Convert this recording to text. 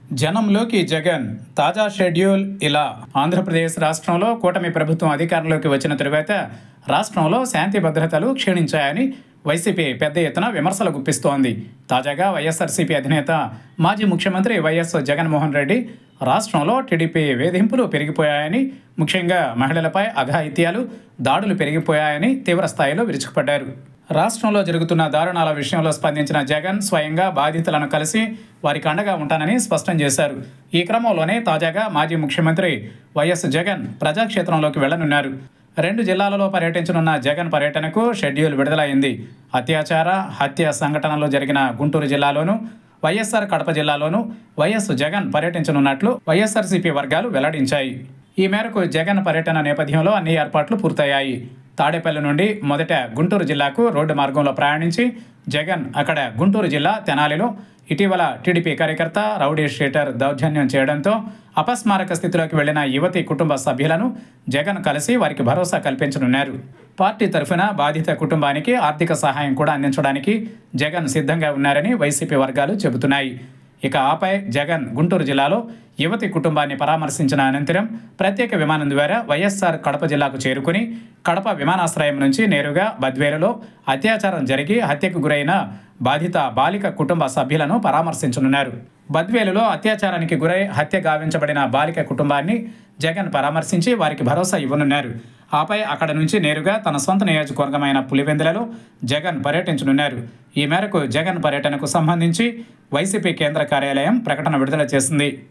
జనంలోకి జగన్ తాజా షెడ్యూల్ ఇలా ఆంధ్రప్రదేశ్ రాష్ట్రంలో కూటమి ప్రభుత్వం అధికారంలోకి వచ్చిన తరువాత రాష్ట్రంలో శాంతి భద్రతలు క్షీణించాయని వైసీపీ పెద్ద ఎత్తున విమర్శలు గుప్పిస్తోంది తాజాగా వైఎస్ఆర్సీపీ అధినేత మాజీ ముఖ్యమంత్రి వైఎస్ జగన్మోహన్ రెడ్డి రాష్ట్రంలో టీడీపీ వేధింపులు పెరిగిపోయాయని ముఖ్యంగా మహిళలపై అఘాయిత్యాలు దాడులు పెరిగిపోయాయని తీవ్ర స్థాయిలో విరుచుకుపడ్డారు రాష్ట్రంలో జరుగుతున్న దారుణాల విషయంలో స్పందించిన జగన్ స్వయంగా బాధితులను కలిసి వారికి అండగా ఉంటానని స్పష్టం చేశారు ఈ క్రమంలోనే తాజాగా మాజీ ముఖ్యమంత్రి వైఎస్ జగన్ ప్రజాక్షేత్రంలోకి వెళ్లనున్నారు రెండు జిల్లాలలో పర్యటించనున్న జగన్ పర్యటనకు షెడ్యూల్ విడుదలైంది అత్యాచార హత్య సంఘటనలు జరిగిన గుంటూరు జిల్లాలోనూ వైఎస్ఆర్ కడప జిల్లాలోనూ వైఎస్ జగన్ పర్యటించనున్నట్లు వైఎస్ఆర్సీపీ వర్గాలు వెల్లడించాయి ఈ మేరకు జగన్ పర్యటన నేపథ్యంలో అన్ని ఏర్పాట్లు పూర్తయ్యాయి తాడేపల్లి నుండి మొదట గుంటూరు జిల్లాకు రోడ్డు మార్గంలో ప్రయాణించి జగన్ అక్కడ గుంటూరు జిల్లా తెనాలిలో ఇటీవల టీడీపీ కార్యకర్త రౌడీ షీటర్ దౌర్జన్యం చేయడంతో అపస్మారక స్థితిలోకి వెళ్లిన యువతి కుటుంబ సభ్యులను జగన్ కలిసి వారికి భరోసా కల్పించనున్నారు పార్టీ తరఫున బాధిత కుటుంబానికి ఆర్థిక సహాయం కూడా అందించడానికి జగన్ సిద్ధంగా ఉన్నారని వైసీపీ వర్గాలు చెబుతున్నాయి ఇక ఆపై జగన్ గుంటూరు జిల్లాలో యువతి కుటుంబాన్ని పరామర్శించిన అనంతరం ప్రత్యేక విమానం ద్వారా వైఎస్ఆర్ కడప జిల్లాకు చేరుకుని కడప విమానాశ్రయం నుంచి నేరుగా బద్వేలులో అత్యాచారం జరిగి హత్యకు గురైన బాధిత బాలిక కుటుంబ సభ్యులను పరామర్శించనున్నారు బద్వేలులో అత్యాచారానికి గురై హత్య గావించబడిన బాలిక కుటుంబాన్ని జగన్ పరామర్శించి వారికి భరోసా ఇవ్వనున్నారు ఆపై అక్కడ నుంచి నేరుగా తన సొంత నియోజకవర్గమైన పులివెందులలో జగన్ పర్యటించనున్నారు ఈ మేరకు జగన్ పర్యటనకు సంబంధించి వైసీపీ కేంద్ర కార్యాలయం ప్రకటన విడుదల చేసింది